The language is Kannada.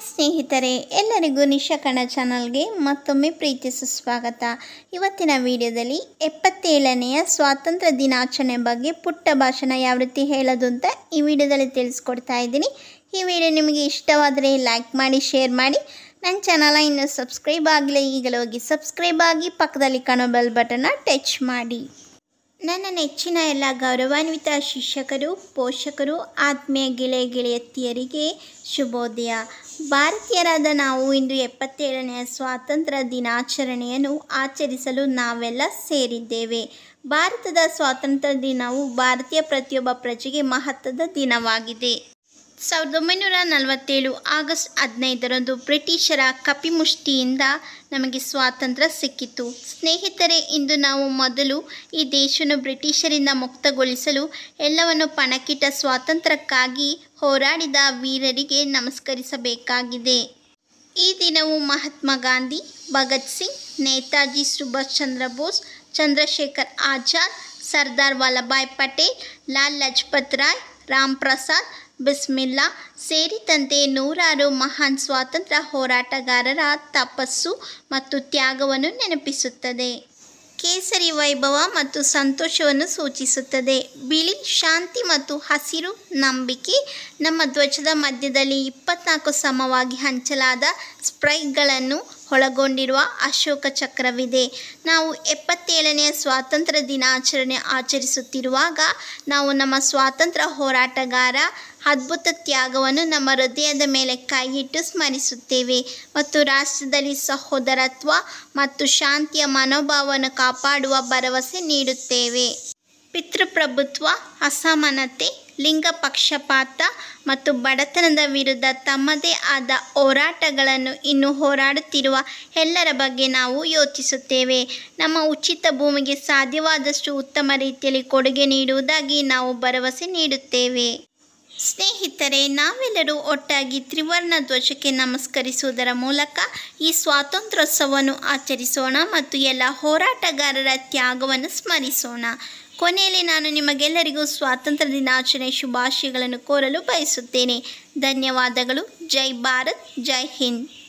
ಸ್ನೇಹಿತರೆ ಎಲ್ಲರಿಗೂ ನಿಶಾ ಕನ್ನಡ ಚಾನಲ್ಗೆ ಮತ್ತೊಮ್ಮೆ ಪ್ರೀತಿ ಸುಸ್ವಾಗತ ಇವತ್ತಿನ ವಿಡಿಯೋದಲ್ಲಿ ಎಪ್ಪತ್ತೇಳನೆಯ ಸ್ವಾತಂತ್ರ್ಯ ದಿನಾಚರಣೆ ಬಗ್ಗೆ ಪುಟ್ಟ ಭಾಷಣ ಯಾವ ರೀತಿ ಹೇಳೋದು ಅಂತ ಈ ವಿಡಿಯೋದಲ್ಲಿ ತಿಳಿಸ್ಕೊಡ್ತಾ ಇದ್ದೀನಿ ಈ ವಿಡಿಯೋ ನಿಮಗೆ ಇಷ್ಟವಾದರೆ ಲೈಕ್ ಮಾಡಿ ಶೇರ್ ಮಾಡಿ ನನ್ನ ಚಾನಲ ಇನ್ನೂ ಸಬ್ಸ್ಕ್ರೈಬ್ ಆಗಲಿ ಈಗಲೇ ಹೋಗಿ ಸಬ್ಸ್ಕ್ರೈಬ್ ಆಗಿ ಪಕ್ಕದಲ್ಲಿ ಕಾಣೋ ಬೆಲ್ ಬಟನ್ನ ಟಚ್ ಮಾಡಿ ನನ್ನ ನೆಚ್ಚಿನ ಎಲ್ಲ ಗೌರವಾನ್ವಿತ ಶಿಕ್ಷಕರು ಪೋಷಕರು ಆತ್ಮೀಯ ಗೆಳೆಯ ಗೆಳೆಯತಿಯರಿಗೆ ಶುಭೋದಯ ಭಾರತೀಯರಾದ ನಾವು ಇಂದು ಎಪ್ಪತ್ತೇಳನೆಯ ಸ್ವಾತಂತ್ರ್ಯ ದಿನಾಚರಣೆಯನ್ನು ಆಚರಿಸಲು ನಾವೆಲ್ಲ ಸೇರಿದ್ದೇವೆ ಭಾರತದ ಸ್ವಾತಂತ್ರ್ಯ ದಿನವು ಭಾರತೀಯ ಪ್ರತಿಯೊಬ್ಬ ಪ್ರಜೆಗೆ ಮಹತ್ವದ ದಿನವಾಗಿದೆ ಸಾವಿರದ ಒಂಬೈನೂರ ನಲವತ್ತೇಳು ಆಗಸ್ಟ್ ಹದಿನೈದರಂದು ಬ್ರಿಟಿಷರ ಕಪಿಮುಷ್ಟಿಯಿಂದ ನಮಗೆ ಸ್ವಾತಂತ್ರ್ಯ ಸಿಕ್ಕಿತು ಸ್ನೇಹಿತರೆ ಇಂದು ನಾವು ಮೊದಲು ಈ ದೇಶವನ್ನು ಬ್ರಿಟಿಷರಿಂದ ಮುಕ್ತಗೊಳಿಸಲು ಎಲ್ಲವನ್ನು ಪಣಕ್ಕಿಟ್ಟ ಸ್ವಾತಂತ್ರ್ಯಕ್ಕಾಗಿ ಹೋರಾಡಿದ ವೀರರಿಗೆ ನಮಸ್ಕರಿಸಬೇಕಾಗಿದೆ ಈ ದಿನವು ಮಹಾತ್ಮ ಗಾಂಧಿ ಭಗತ್ ಸಿಂಗ್ ನೇತಾಜಿ ಸುಭಾಷ್ ಚಂದ್ರ ಬೋಸ್ ಚಂದ್ರಶೇಖರ್ ಆಜಾದ್ ಸರ್ದಾರ್ ವಲ್ಲಭಾಯ್ ಪಟೇಲ್ ಲಾಲ್ ಲಜಪತ್ ರಾಯ್ ರಾಮ್ ಪ್ರಸಾದ್ ಬಿಸ್ಮಿಲ್ಲಾ ಸೇರಿದಂತೆ ನೂರಾರು ಮಹಾನ್ ಸ್ವಾತಂತ್ರ್ಯ ಹೋರಾಟಗಾರರ ತಪಸ್ಸು ಮತ್ತು ತ್ಯಾಗವನ್ನು ನೆನಪಿಸುತ್ತದೆ ಕೇಸರಿ ವೈಭವ ಮತ್ತು ಸಂತೋಷವನ್ನು ಸೂಚಿಸುತ್ತದೆ ಬಿಳಿ ಶಾಂತಿ ಮತ್ತು ಹಸಿರು ನಂಬಿಕೆ ನಮ್ಮ ಧ್ವಜದ ಮಧ್ಯದಲ್ಲಿ ಇಪ್ಪತ್ನಾಲ್ಕು ಸಮವಾಗಿ ಹಂಚಲಾದ ಸ್ಪ್ರೈಗಳನ್ನು ಒಳಗೊಂಡಿರುವ ಅಶೋಕ ಚಕ್ರವಿದೆ ನಾವು ಎಪ್ಪತ್ತೇಳನೆಯ ಸ್ವಾತಂತ್ರ್ಯ ದಿನಾಚರಣೆ ಆಚರಿಸುತ್ತಿರುವಾಗ ನಾವು ನಮ್ಮ ಸ್ವಾತಂತ್ರ್ಯ ಹೋರಾಟಗಾರ ಅದ್ಭುತ ತ್ಯಾಗವನ್ನು ನಮ್ಮ ಹೃದಯದ ಮೇಲೆ ಕೈಯಿಟ್ಟು ಸ್ಮರಿಸುತ್ತೇವೆ ಮತ್ತು ರಾಷ್ಟ್ರದಲ್ಲಿ ಸಹೋದರತ್ವ ಮತ್ತು ಶಾಂತಿಯ ಮನೋಭಾವವನ್ನು ಕಾಪಾಡುವ ಭರವಸೆ ನೀಡುತ್ತೇವೆ ಪಿತೃಪ್ರಭುತ್ವ ಅಸಮಾನತೆ ಲಿಂಗ ಪಕ್ಷಪಾತ ಮತ್ತು ಬಡತನದ ವಿರುದ್ಧ ತಮ್ಮದೇ ಆದ ಹೋರಾಟಗಳನ್ನು ಇನ್ನು ಹೋರಾಡುತ್ತಿರುವ ಎಲ್ಲರ ಬಗ್ಗೆ ನಾವು ಯೋಚಿಸುತ್ತೇವೆ ನಮ್ಮ ಉಚಿತ ಭೂಮಿಗೆ ಸಾಧ್ಯವಾದಷ್ಟು ಉತ್ತಮ ರೀತಿಯಲ್ಲಿ ಕೊಡುಗೆ ನೀಡುವುದಾಗಿ ನಾವು ಭರವಸೆ ನೀಡುತ್ತೇವೆ ಸ್ನೇಹಿತರೆ ನಾವೆಲ್ಲರೂ ಒಟ್ಟಾಗಿ ತ್ರಿವರ್ಣ ಧ್ವಜಕ್ಕೆ ನಮಸ್ಕರಿಸುವುದರ ಮೂಲಕ ಈ ಸ್ವಾತಂತ್ರ್ಯೋತ್ಸವವನ್ನು ಆಚರಿಸೋಣ ಮತ್ತು ಎಲ್ಲ ಹೋರಾಟಗಾರರ ತ್ಯಾಗವನ್ನು ಸ್ಮರಿಸೋಣ ಕೊನೆಯಲ್ಲಿ ನಾನು ನಿಮಗೆಲ್ಲರಿಗೂ ಸ್ವಾತಂತ್ರ್ಯ ದಿನಾಚರಣೆ ಶುಭಾಶಯಗಳನ್ನು ಕೋರಲು ಬಯಸುತ್ತೇನೆ ಧನ್ಯವಾದಗಳು ಜೈ ಭಾರತ್ ಜೈ ಹಿಂದ್